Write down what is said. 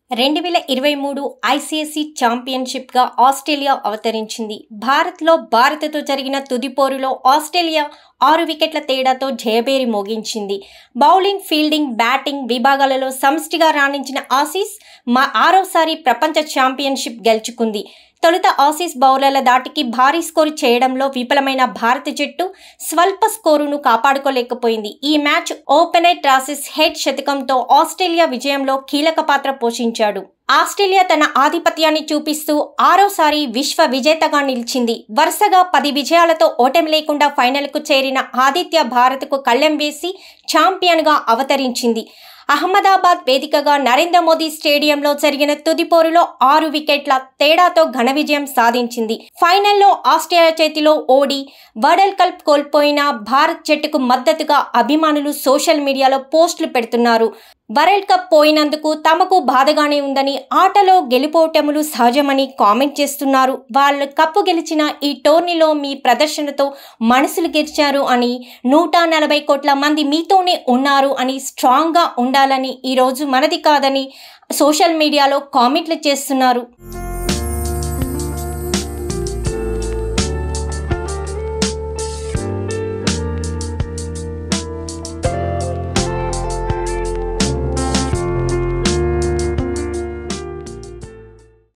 రెండు వేల ఇరవై మూడు ఐసీఎస్ఈ ఛాంపియన్షిప్గా ఆస్ట్రేలియా అవతరించింది భారత్లో భారత్తో జరిగిన తుది పోరులో ఆస్ట్రేలియా ఆరు వికెట్ల తేడాతో జయబేరి మోగించింది బౌలింగ్ ఫీల్డింగ్ బ్యాటింగ్ విభాగాలలో సమిష్టిగా రాణించిన ఆసీస్ మా ఆరోసారి ప్రపంచ ఛాంపియన్షిప్ గెలుచుకుంది తొలుత ఆసీస్ బౌలర్ల దాటికి భారీ స్కోరు చేయడంలో విఫలమైన భారత జట్టు స్వల్ప స్కోరును కాపాడుకోలేకపోయింది ఈ మ్యాచ్ ఓపెనర్ ట్రాసిస్ హెడ్ శతకంతో ఆస్ట్రేలియా విజయంలో కీలక పాత్ర పోషించాడు ఆస్ట్రేలియా తన ఆధిపత్యాన్ని చూపిస్తూ ఆరోసారి విశ్వ విజేతగా నిలిచింది వరుసగా పది విజయాలతో ఓటమి లేకుండా ఫైనల్కు చేరిన ఆదిత్య భారత్కు కళ్ళెం వేసి ఛాంపియన్గా అవతరించింది అహ్మదాబాద్ వేదికగా నరేంద్ర మోదీ స్టేడియంలో జరిగిన తుది పోరులో ఆరు వికెట్ల తేడాతో ఘన విజయం సాధించింది ఫైనల్లో ఆస్ట్రేలియా చేతిలో ఓడి వరల్డ్ కప్ కోల్పోయిన భారత్ జట్టుకు మద్దతుగా అభిమానులు సోషల్ మీడియాలో పోస్టులు పెడుతున్నారు వరల్డ్ కప్ పోయినందుకు తమకు బాధగానే ఉందని ఆటలో గెలుపోటములు సహజమని కామెంట్ చేస్తున్నారు వాళ్ళు కప్పు గెలిచిన ఈ టోర్నీలో మీ ప్రదర్శనతో మనసులు గెలిచారు అని నూట నలభై కోట్ల మంది మీతోనే ఉన్నారు అని స్ట్రాంగ్గా ఉండాలని ఈరోజు మనది కాదని సోషల్ మీడియాలో కామెంట్లు చేస్తున్నారు